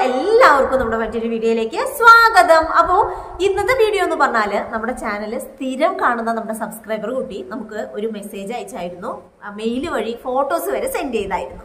എല്ലാവർക്കും നമ്മുടെ മറ്റൊരു വീഡിയോയിലേക്ക് സ്വാഗതം അപ്പോൾ ഇന്നത്തെ വീഡിയോ എന്ന് പറഞ്ഞാൽ നമ്മുടെ ചാനൽ സ്ഥിരം കാണുന്ന നമ്മുടെ സബ്സ്ക്രൈബർ കുട്ടി നമുക്ക് ഒരു മെസ്സേജ് അയച്ചായിരുന്നു മെയിൽ വഴി ഫോട്ടോസ് വരെ സെൻഡ് ചെയ്തായിരുന്നു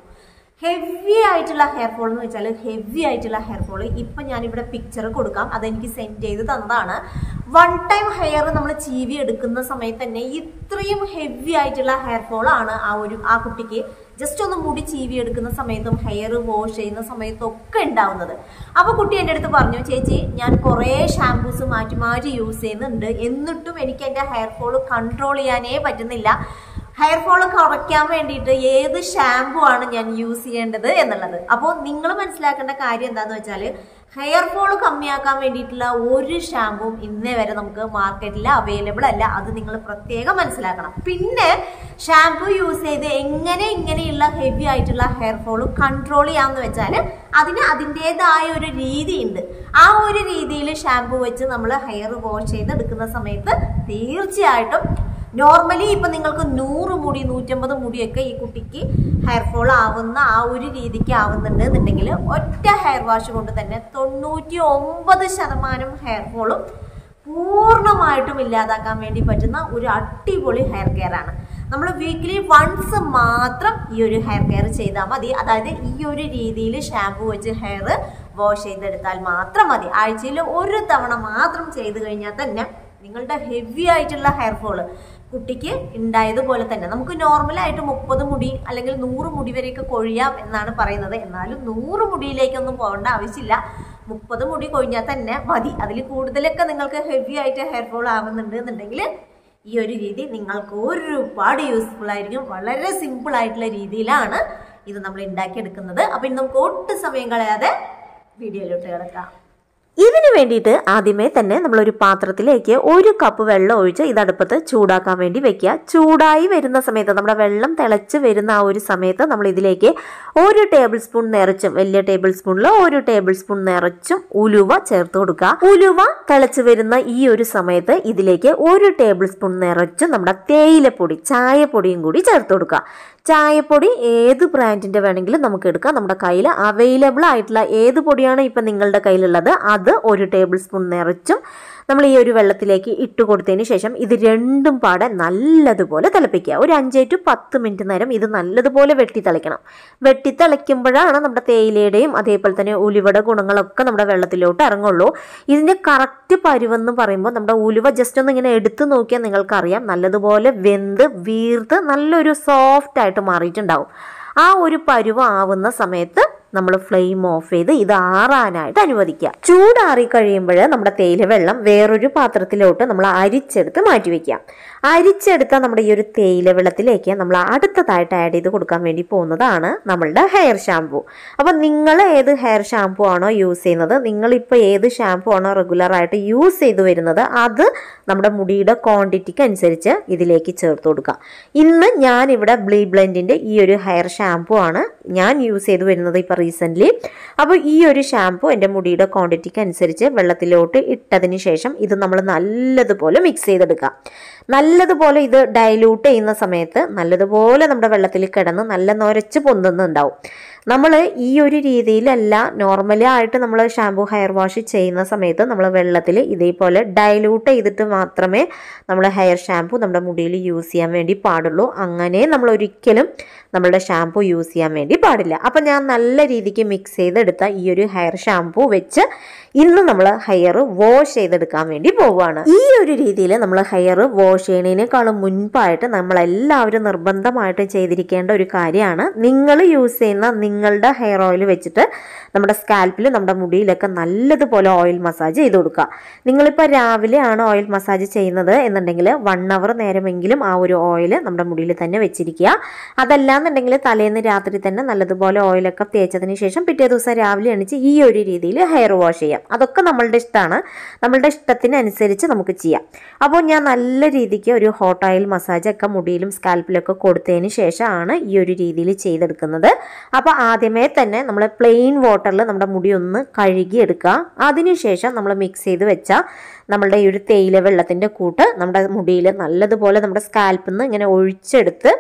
ഹെവി ആയിട്ടുള്ള ഹെയർ ഫോൾ എന്ന് വെച്ചാൽ ഹെവി ആയിട്ടുള്ള ഹെയർ ഫോൾ ഇപ്പൊ ഞാനിവിടെ പിക്ചർ കൊടുക്കാം അതെനിക്ക് സെൻഡ് ചെയ്ത് തന്നതാണ് വൺ ടൈം ഹെയർ നമ്മൾ ചീവി എടുക്കുന്ന സമയത്ത് തന്നെ ഇത്രയും ഹെവി ആയിട്ടുള്ള ഹെയർ ഫോൾ ആണ് ആ ഒരു ആ കുട്ടിക്ക് ജസ്റ്റ് ഒന്ന് മുടി ചീവി എടുക്കുന്ന സമയത്തും ഹെയർ വാഷ് ചെയ്യുന്ന സമയത്തും ഒക്കെ ഉണ്ടാവുന്നത് അപ്പൊ കുട്ടി എൻ്റെ അടുത്ത് പറഞ്ഞു ചേച്ചി ഞാൻ കുറേ ഷാംപൂസ് മാറ്റി മാറ്റി യൂസ് ചെയ്യുന്നുണ്ട് എന്നിട്ടും എനിക്ക് എൻ്റെ ഹെയർ ഫോൾ കൺട്രോൾ ചെയ്യാനേ പറ്റുന്നില്ല ഹെയർ ഫോൾ കുറയ്ക്കാൻ വേണ്ടിയിട്ട് ഏത് ഷാമ്പു ആണ് ഞാൻ യൂസ് ചെയ്യേണ്ടത് എന്നുള്ളത് അപ്പോൾ നിങ്ങൾ മനസ്സിലാക്കേണ്ട കാര്യം എന്താന്ന് വെച്ചാൽ ഹെയർ ഫോൾ കമ്മിയാക്കാൻ വേണ്ടിയിട്ടുള്ള ഒരു ഷാമ്പുവും ഇന്നേ വരെ നമുക്ക് മാർക്കറ്റിൽ അവൈലബിൾ അല്ല അത് നിങ്ങൾ പ്രത്യേകം മനസ്സിലാക്കണം പിന്നെ ഷാമ്പു യൂസ് ചെയ്ത് എങ്ങനെ ഇങ്ങനെയുള്ള ഹെവി ആയിട്ടുള്ള ഹെയർ ഫോൾ കൺട്രോൾ ചെയ്യാമെന്ന് വെച്ചാൽ അതിന് അതിൻ്റെതായ ഒരു രീതിയുണ്ട് ആ ഒരു രീതിയിൽ ഷാമ്പു വെച്ച് നമ്മൾ ഹെയർ വാഷ് ചെയ്തെടുക്കുന്ന സമയത്ത് തീർച്ചയായിട്ടും നോർമലി ഇപ്പൊ നിങ്ങൾക്ക് നൂറ് മുടി നൂറ്റമ്പത് മുടിയൊക്കെ ഈ കുട്ടിക്ക് ഹെയർ ഫോൾ ആവുന്ന ആ ഒരു രീതിക്ക് ആവുന്നുണ്ട് എന്നുണ്ടെങ്കിൽ ഒറ്റ ഹെയർ വാഷ് കൊണ്ട് തന്നെ തൊണ്ണൂറ്റി ഒമ്പത് ശതമാനം ഹെയർ ഫോളും പൂർണ്ണമായിട്ടും ഇല്ലാതാക്കാൻ വേണ്ടി പറ്റുന്ന ഒരു അടിപൊളി ഹെയർ കെയർ ആണ് നമ്മൾ വീക്ക്ലി വൺസ് മാത്രം ഈ ഒരു ഹെയർ കെയർ ചെയ്താൽ മതി അതായത് ഈ ഒരു രീതിയിൽ ഷാമ്പു വെച്ച് ഹെയർ വാഷ് ചെയ്തെടുത്താൽ മാത്രം മതി ആഴ്ചയിൽ ഒരു തവണ മാത്രം ചെയ്ത് കഴിഞ്ഞാൽ തന്നെ നിങ്ങളുടെ ഹെവി ആയിട്ടുള്ള ഹെയർ ഫോള് കുട്ടിക്ക് ഉണ്ടായതുപോലെ തന്നെ നമുക്ക് നോർമലായിട്ട് മുപ്പത് മുടി അല്ലെങ്കിൽ നൂറ് മുടി വരെയൊക്കെ കൊഴിയാം എന്നാണ് പറയുന്നത് എന്നാലും നൂറ് മുടിയിലേക്കൊന്നും പോകേണ്ട ആവശ്യമില്ല മുപ്പത് മുടി കൊഴിഞ്ഞാൽ തന്നെ മതി അതിൽ കൂടുതലൊക്കെ നിങ്ങൾക്ക് ഹെവി ആയിട്ട് ഹെയർ ഫോൾ ആവുന്നുണ്ട് എന്നുണ്ടെങ്കിൽ ഈ ഒരു രീതി നിങ്ങൾക്ക് ഒരുപാട് യൂസ്ഫുൾ ആയിരിക്കും വളരെ സിമ്പിൾ ആയിട്ടുള്ള രീതിയിലാണ് ഇത് നമ്മൾ ഉണ്ടാക്കിയെടുക്കുന്നത് അപ്പം ഇന്ന് നമുക്ക് ഒട്ടും സമയം കളയാതെ വീഡിയോയിലോട്ട് കിടക്കാം ഇതിനു വേണ്ടിയിട്ട് ആദ്യമേ തന്നെ നമ്മളൊരു പാത്രത്തിലേക്ക് ഒരു കപ്പ് വെള്ളം ഒഴിച്ച് ഇത് അടുപ്പത്ത് ചൂടാക്കാൻ വേണ്ടി വെക്കുക ചൂടായി വരുന്ന സമയത്ത് നമ്മുടെ വെള്ളം തിളച്ച് വരുന്ന ആ ഒരു സമയത്ത് നമ്മൾ ഇതിലേക്ക് ഒരു ടേബിൾ സ്പൂൺ നിറച്ചും വലിയ ടേബിൾ സ്പൂണിൽ ഒരു ടേബിൾ സ്പൂൺ നിറച്ചും ഉലുവ ചേർത്ത് കൊടുക്കുക ഉലുവ തിളച്ച് വരുന്ന ഈ ഒരു സമയത്ത് ഇതിലേക്ക് ഒരു ടേബിൾ സ്പൂൺ നിറച്ചും നമ്മുടെ തേയിലപ്പൊടി ചായപ്പൊടിയും കൂടി ചേർത്ത് കൊടുക്കുക ചായപ്പൊടി ഏത് ബ്രാൻഡിന്റെ വേണമെങ്കിലും നമുക്ക് എടുക്കാം നമ്മുടെ കയ്യിൽ അവൈലബിൾ ആയിട്ടുള്ള ഏത് പൊടിയാണ് ഇപ്പം നിങ്ങളുടെ കയ്യിലുള്ളത് അത് ഒരു ടേബിൾ സ്പൂൺ നിറച്ചും നമ്മൾ ഈ ഒരു വെള്ളത്തിലേക്ക് ഇട്ട് കൊടുത്തതിന് ശേഷം ഇത് രണ്ടും പാടെ നല്ലതുപോലെ തിളപ്പിക്കുക ഒരു അഞ്ച് ടു പത്ത് മിനിറ്റ് നേരം ഇത് നല്ലതുപോലെ വെട്ടി തിളയ്ക്കണം വെട്ടി തിളയ്ക്കുമ്പോഴാണ് നമ്മുടെ തേയിലയുടെയും അതേപോലെ തന്നെ ഉലുവയുടെ ഗുണങ്ങളൊക്കെ നമ്മുടെ വെള്ളത്തിലോട്ട് ഇറങ്ങുള്ളൂ ഇതിൻ്റെ കറക്റ്റ് പരുവെന്ന് പറയുമ്പോൾ നമ്മുടെ ഉലുവ ജസ്റ്റ് ഒന്ന് ഇങ്ങനെ എടുത്തു നോക്കിയാൽ നിങ്ങൾക്കറിയാം നല്ലതുപോലെ വെന്ത് വീർത്ത് നല്ലൊരു സോഫ്റ്റ് ആയിട്ട് മാറിയിട്ടുണ്ടാവും ആ ഒരു പരുവം ആവുന്ന സമയത്ത് നമ്മൾ ഫ്ലെയിം ഓഫ് ചെയ്ത് ഇത് ആറാനായിട്ട് അനുവദിക്കുക ചൂടാറി കഴിയുമ്പോൾ നമ്മുടെ തേയില വെള്ളം വേറൊരു പാത്രത്തിലോട്ട് നമ്മൾ അരിച്ചെടുത്ത് മാറ്റി വെക്കാം അരിച്ചെടുത്ത നമ്മുടെ ഈ ഒരു തേയില വെള്ളത്തിലേക്ക് നമ്മൾ അടുത്തതായിട്ട് ആഡ് ചെയ്ത് കൊടുക്കാൻ വേണ്ടി പോകുന്നതാണ് നമ്മളുടെ ഹെയർ ഷാമ്പു അപ്പം നിങ്ങൾ ഏത് ഹെയർ ഷാമ്പു ആണോ യൂസ് ചെയ്യുന്നത് നിങ്ങളിപ്പോൾ ഏത് ഷാമ്പു ആണോ റെഗുലറായിട്ട് യൂസ് ചെയ്ത് വരുന്നത് അത് നമ്മുടെ മുടിയുടെ ക്വാണ്ടിറ്റിക്ക് അനുസരിച്ച് ഇതിലേക്ക് ചേർത്ത് കൊടുക്കുക ഇന്ന് ഞാനിവിടെ ബ്ലീ ബ്ലെൻഡിൻ്റെ ഈ ഒരു ഹെയർ ഷാമ്പു ആണ് ഞാൻ യൂസ് ചെയ്ത് വരുന്നത് ഇപ്പോൾ റീസെൻ്റ്ലി അപ്പോൾ ഈ ഒരു ഷാമ്പു എൻ്റെ മുടിയുടെ ക്വാണ്ടിറ്റിക്ക് അനുസരിച്ച് വെള്ളത്തിലോട്ട് ഇട്ടതിന് ശേഷം ഇത് നമ്മൾ നല്ലതുപോലെ മിക്സ് ചെയ്തെടുക്കുക നല്ലതുപോലെ ഇത് ഡയലൂട്ട് ചെയ്യുന്ന സമയത്ത് നല്ലതുപോലെ നമ്മുടെ വെള്ളത്തിൽ കിടന്ന് നല്ല നൊരച്ച് പൊന്തുന്നുണ്ടാവും നമ്മൾ ഈ ഒരു രീതിയിലല്ല നോർമലി ആയിട്ട് നമ്മൾ ഷാമ്പു ഹെയർ വാഷ് ചെയ്യുന്ന സമയത്ത് നമ്മൾ വെള്ളത്തിൽ ഇതേപോലെ ഡയലൂട്ട് ചെയ്തിട്ട് മാത്രമേ നമ്മൾ ഹെയർ ഷാമ്പു നമ്മുടെ മുടിയിൽ യൂസ് ചെയ്യാൻ വേണ്ടി പാടുള്ളൂ അങ്ങനെ നമ്മൾ ഒരിക്കലും നമ്മളുടെ ഷാമ്പു യൂസ് ചെയ്യാൻ വേണ്ടി പാടില്ല അപ്പം ഞാൻ നല്ല രീതിക്ക് മിക്സ് ചെയ്തെടുത്ത ഈ ഒരു ഹെയർ ഷാമ്പു വെച്ച് ഇന്ന് നമ്മൾ ഹെയർ വാഷ് ചെയ്തെടുക്കാൻ വേണ്ടി പോവുകയാണ് ഈ ഒരു രീതിയിൽ നമ്മൾ ഹെയർ വാഷ് ചെയ്യുന്നതിനേക്കാളും മുൻപായിട്ട് നമ്മളെല്ലാവരും നിർബന്ധമായിട്ട് ചെയ്തിരിക്കേണ്ട ഒരു കാര്യമാണ് നിങ്ങൾ യൂസ് ചെയ്യുന്ന നിങ്ങളുടെ ഹെയർ ഓയിൽ വെച്ചിട്ട് നമ്മുടെ സ്കാൽപ്പിൽ നമ്മുടെ മുടിയിലൊക്കെ നല്ലതുപോലെ ഓയിൽ മസാജ് ചെയ്ത് കൊടുക്കുക നിങ്ങളിപ്പോൾ രാവിലെയാണ് ഓയിൽ മസാജ് ചെയ്യുന്നത് എന്നുണ്ടെങ്കിൽ വൺ അവർ നേരമെങ്കിലും ആ ഒരു ഓയിൽ നമ്മുടെ മുടിയിൽ തന്നെ വെച്ചിരിക്കുക അതല്ലാന്നുണ്ടെങ്കിൽ തലേന്ന് രാത്രി തന്നെ നല്ലതുപോലെ ഓയിലൊക്കെ തേച്ചതിന് ശേഷം പിറ്റേ ദിവസം രാവിലെ എണിച്ച് ഈ ഒരു രീതിയിൽ ഹെയർ വാഷ് ചെയ്യാം അതൊക്കെ നമ്മളുടെ ഇഷ്ടമാണ് നമ്മളുടെ ഇഷ്ടത്തിനനുസരിച്ച് നമുക്ക് ചെയ്യാം അപ്പോൾ ഞാൻ നല്ല രീതിക്ക് ഒരു ഹോട്ട് ഓയിൽ മസാജ് ഒക്കെ മുടിയിലും സ്കാൽപ്പിലൊക്കെ കൊടുത്തതിന് ശേഷമാണ് ഈ ഒരു രീതിയിൽ ചെയ്തെടുക്കുന്നത് അപ്പോൾ ആദ്യമേ തന്നെ നമ്മൾ പ്ലെയിൻ വാട്ടറിൽ നമ്മുടെ മുടി ഒന്ന് കഴുകി എടുക്കുക അതിനുശേഷം നമ്മൾ മിക്സ് ചെയ്ത് വെച്ച നമ്മളുടെ ഈ ഒരു തേയില വെള്ളത്തിൻ്റെ കൂട്ട് നമ്മുടെ മുടിയിൽ നല്ലതുപോലെ നമ്മുടെ സ്കാൽപ്പിൽ നിന്ന് ഇങ്ങനെ ഒഴിച്ചെടുത്ത്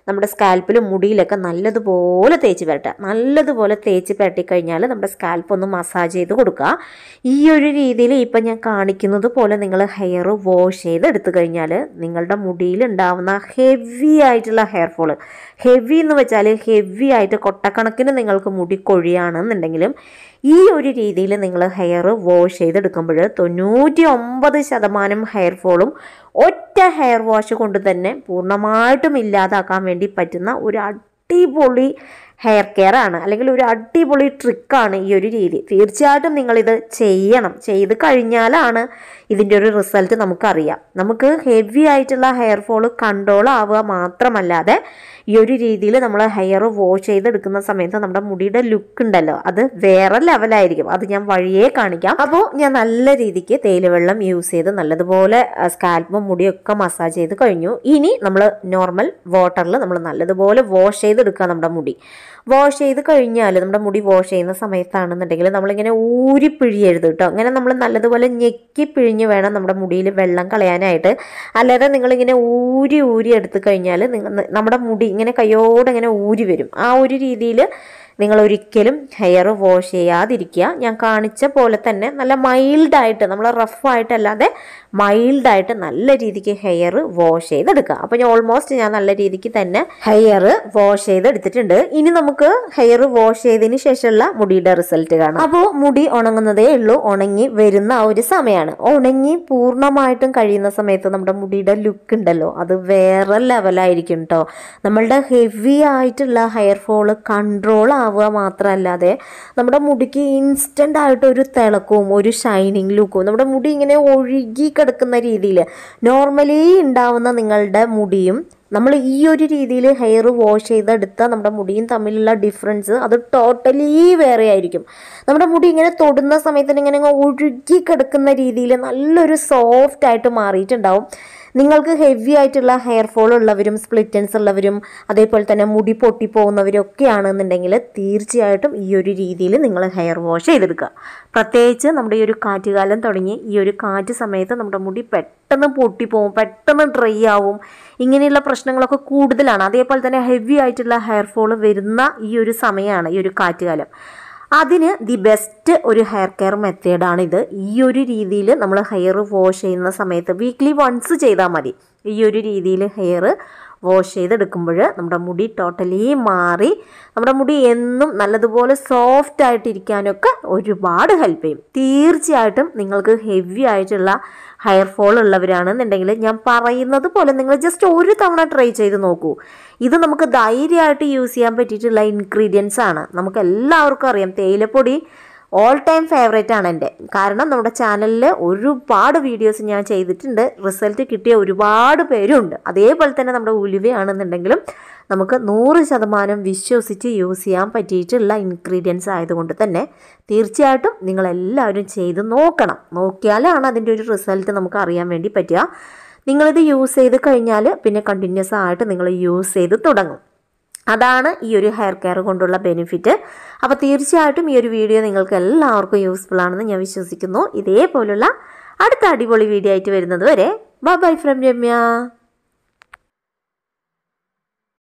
നമ്മുടെ സ്കാൽപ്പിലും മുടിയിലൊക്കെ നല്ലതുപോലെ തേച്ച് പുരട്ടുക നല്ലതുപോലെ തേച്ച് പുരട്ടി കഴിഞ്ഞാൽ നമ്മുടെ സ്കാൽപ്പ് ഒന്ന് മസാജ് ചെയ്ത് കൊടുക്കുക ഈ ഒരു രീതിയിൽ ഇപ്പം ഞാൻ കാണിക്കുന്നത് പോലെ നിങ്ങൾ ഹെയർ വാഷ് ചെയ്ത് എടുത്തു കഴിഞ്ഞാൽ നിങ്ങളുടെ മുടിയിൽ ഉണ്ടാവുന്ന ഹെവി ആയിട്ടുള്ള ഹെയർ ഫോള് ഹെവി എന്ന് വെച്ചാൽ ഹെവി ആയിട്ട് കൊട്ടക്കണക്കിന് നിങ്ങൾക്ക് മുടി കൊഴിയാണെന്നുണ്ടെങ്കിലും ഈ ഒരു രീതിയിൽ നിങ്ങൾ ഹെയർ വാഷ് ചെയ്തെടുക്കുമ്പോൾ തൊണ്ണൂറ്റി ഒമ്പത് ശതമാനം ഹെയർ ഫോളും ഒറ്റ ഹെയർ വാഷ് കൊണ്ട് തന്നെ പൂർണ്ണമായിട്ടും ഇല്ലാതാക്കാൻ വേണ്ടി പറ്റുന്ന ഒരു അടിപൊളി ഹെയർ കെയർ ആണ് അല്ലെങ്കിൽ ഒരു അടിപൊളി ട്രിക്കാണ് ഈ ഒരു രീതി തീർച്ചയായിട്ടും നിങ്ങളിത് ചെയ്യണം ചെയ്ത് കഴിഞ്ഞാലാണ് ഇതിൻ്റെ ഒരു റിസൾട്ട് നമുക്കറിയാം നമുക്ക് ഹെവി ആയിട്ടുള്ള ഹെയർ ഫോൾ കൺട്രോൾ ആവുക മാത്രമല്ലാതെ ഈ ഒരു രീതിയിൽ നമ്മൾ ഹെയർ വാഷ് ചെയ്തെടുക്കുന്ന സമയത്ത് നമ്മുടെ മുടിയുടെ ലുക്ക് ഉണ്ടല്ലോ അത് വേറെ ലെവലായിരിക്കും അത് ഞാൻ വഴിയേ കാണിക്കാം അപ്പോൾ ഞാൻ നല്ല രീതിക്ക് തേയിലവെള്ളം യൂസ് ചെയ്ത് നല്ലതുപോലെ സ്കാൽപ്പും മുടിയൊക്കെ മസാജ് ചെയ്ത് കഴിഞ്ഞു ഇനി നമ്മൾ നോർമൽ വാട്ടറിൽ നമ്മൾ നല്ലതുപോലെ വാഷ് ചെയ്തെടുക്കുക നമ്മുടെ മുടി വാഷ് ചെയ്ത് കഴിഞ്ഞാൽ നമ്മുടെ മുടി വാഷ് ചെയ്യുന്ന സമയത്താണെന്നുണ്ടെങ്കിൽ നമ്മളിങ്ങനെ ഊരി പിഴിയരുത് കേട്ടോ അങ്ങനെ നമ്മൾ നല്ലതുപോലെ ഞെക്കി പിഴിഞ്ഞ് വേണം നമ്മുടെ മുടിയിൽ വെള്ളം കളയാനായിട്ട് അല്ലാതെ നിങ്ങളിങ്ങനെ ഊരി ഊരി എടുത്തു കഴിഞ്ഞാൽ നിങ്ങൾ നമ്മുടെ മുടി ഇങ്ങനെ കയ്യോടെ ഇങ്ങനെ ഊരി വരും ആ ഒരു രീതിയിൽ നിങ്ങൾ ഒരിക്കലും ഹെയർ വാഷ് ചെയ്യാതിരിക്കുക ഞാൻ കാണിച്ച പോലെ തന്നെ നല്ല മൈൽഡായിട്ട് നമ്മൾ റഫായിട്ടല്ലാതെ മൈൽഡായിട്ട് നല്ല രീതിക്ക് ഹെയർ വാഷ് ചെയ്തെടുക്കുക അപ്പോൾ ഞാൻ ഓൾമോസ്റ്റ് ഞാൻ നല്ല രീതിക്ക് തന്നെ ഹെയർ വാഷ് ചെയ്തെടുത്തിട്ടുണ്ട് ഇനി നമുക്ക് ഹെയർ വാഷ് ചെയ്തതിന് ശേഷമുള്ള മുടിയുടെ റിസൾട്ട് കാണാം അപ്പോൾ മുടി ഉണങ്ങുന്നതേ ഉള്ളൂ ഉണങ്ങി വരുന്ന ആ ഒരു സമയമാണ് ഉണങ്ങി പൂർണ്ണമായിട്ടും കഴിയുന്ന സമയത്ത് നമ്മുടെ മുടിയുടെ ലുക്ക് ഉണ്ടല്ലോ അത് വേറെ ലെവലായിരിക്കും കേട്ടോ നമ്മളുടെ ഹെവി ആയിട്ടുള്ള ഹെയർ ഫോള് കൺട്രോൾ ആവുക മാത്രമല്ലാതെ നമ്മുടെ മുടിക്ക് ഇൻസ്റ്റൻ്റ് ആയിട്ട് ഒരു തിളക്കവും ഒരു ഷൈനിങ് ലുക്കും നമ്മുടെ മുടി ഇങ്ങനെ ഒഴുകി കിടക്കുന്ന രീതിയിൽ നോർമലി ഉണ്ടാവുന്ന നിങ്ങളുടെ മുടിയും നമ്മൾ ഈ ഒരു രീതിയിൽ ഹെയർ വാഷ് ചെയ്തെടുത്ത നമ്മുടെ മുടിയും തമ്മിലുള്ള ഡിഫറൻസ് അത് ടോട്ടലി വേറെ ആയിരിക്കും നമ്മുടെ മുടി ഇങ്ങനെ തൊടുന്ന സമയത്തിന് ഇങ്ങനെ അങ്ങ് ഒഴുകി കിടക്കുന്ന രീതിയിൽ നല്ലൊരു സോഫ്റ്റ് ആയിട്ട് മാറിയിട്ടുണ്ടാവും നിങ്ങൾക്ക് ഹെവി ആയിട്ടുള്ള ഹെയർ ഫോൾ ഉള്ളവരും സ്പ്ലിറ്റൻസ് ഉള്ളവരും അതേപോലെ തന്നെ മുടി പൊട്ടിപ്പോകുന്നവരും ഒക്കെ ആണെന്നുണ്ടെങ്കിൽ തീർച്ചയായിട്ടും ഈ ഒരു രീതിയിൽ നിങ്ങൾ ഹെയർ വാഷ് ചെയ്തെടുക്കുക പ്രത്യേകിച്ച് നമ്മുടെ ഈ ഒരു കാറ്റുകാലം തുടങ്ങി ഈ ഒരു കാറ്റ് സമയത്ത് നമ്മുടെ മുടി പെട്ടെന്ന് പൊട്ടിപ്പോവും പെട്ടെന്ന് ഡ്രൈ ആവും ഇങ്ങനെയുള്ള പ്രശ്നങ്ങളൊക്കെ കൂടുതലാണ് അതേപോലെ തന്നെ ഹെവി ആയിട്ടുള്ള ഹെയർ ഫോൾ വരുന്ന ഈ ഒരു സമയമാണ് ഈ ഒരു കാറ്റുകാലം അതിന് ദി ബെസ്റ്റ് ഒരു ഹെയർ കെയർ മെത്തേഡാണ് ഇത് ഈ ഒരു രീതിയിൽ നമ്മൾ ഹെയർ വാഷ് ചെയ്യുന്ന സമയത്ത് വീക്ക്ലി വൺസ് ചെയ്താൽ മതി ഈ ഒരു രീതിയിൽ ഹെയർ വാഷ് ചെയ്തെടുക്കുമ്പോൾ നമ്മുടെ മുടി ടോട്ടലി മാറി നമ്മുടെ മുടി എന്നും നല്ലതുപോലെ സോഫ്റ്റ് ആയിട്ടിരിക്കാനൊക്കെ ഒരുപാട് ഹെൽപ്പ് ചെയ്യും തീർച്ചയായിട്ടും നിങ്ങൾക്ക് ഹെവി ആയിട്ടുള്ള ഹെയർ ഫോൾ ഉള്ളവരാണെന്നുണ്ടെങ്കിൽ ഞാൻ പറയുന്നത് പോലെ നിങ്ങൾ ജസ്റ്റ് ഒരു തവണ ട്രൈ ചെയ്ത് നോക്കൂ ഇത് നമുക്ക് ധൈര്യമായിട്ട് യൂസ് ചെയ്യാൻ പറ്റിയിട്ടുള്ള ഇൻഗ്രീഡിയൻസ് ആണ് നമുക്ക് എല്ലാവർക്കും അറിയാം തേയിലപ്പൊടി ഓൾ ടൈം ഫേവറേറ്റ് ആണ് എൻ്റെ കാരണം നമ്മുടെ ചാനലിൽ ഒരുപാട് വീഡിയോസ് ഞാൻ ചെയ്തിട്ടുണ്ട് റിസൾട്ട് കിട്ടിയ ഒരുപാട് പേരുണ്ട് അതേപോലെ തന്നെ നമ്മുടെ ഉലുവയാണെന്നുണ്ടെങ്കിലും നമുക്ക് നൂറ് ശതമാനം വിശ്വസിച്ച് യൂസ് ചെയ്യാൻ പറ്റിയിട്ടുള്ള ഇൻഗ്രീഡിയൻസ് ആയതുകൊണ്ട് തന്നെ തീർച്ചയായിട്ടും നിങ്ങളെല്ലാവരും ചെയ്ത് നോക്കണം നോക്കിയാലാണ് അതിൻ്റെ ഒരു റിസൾട്ട് നമുക്ക് അറിയാൻ വേണ്ടി പറ്റുക നിങ്ങളിത് യൂസ് ചെയ്ത് കഴിഞ്ഞാൽ പിന്നെ കണ്ടിന്യൂസ് ആയിട്ട് നിങ്ങൾ യൂസ് ചെയ്ത് തുടങ്ങും അതാണ് ഈ ഒരു ഹെയർ കെയർ കൊണ്ടുള്ള ബെനിഫിറ്റ് അപ്പോൾ തീർച്ചയായിട്ടും ഈ ഒരു വീഡിയോ നിങ്ങൾക്ക് എല്ലാവർക്കും യൂസ്ഫുൾ ആണെന്ന് ഞാൻ വിശ്വസിക്കുന്നു ഇതേപോലുള്ള അടുത്ത അടിപൊളി വീഡിയോ ആയിട്ട് വരുന്നത് വരെ ബൈ ഫ്രം രമ്യ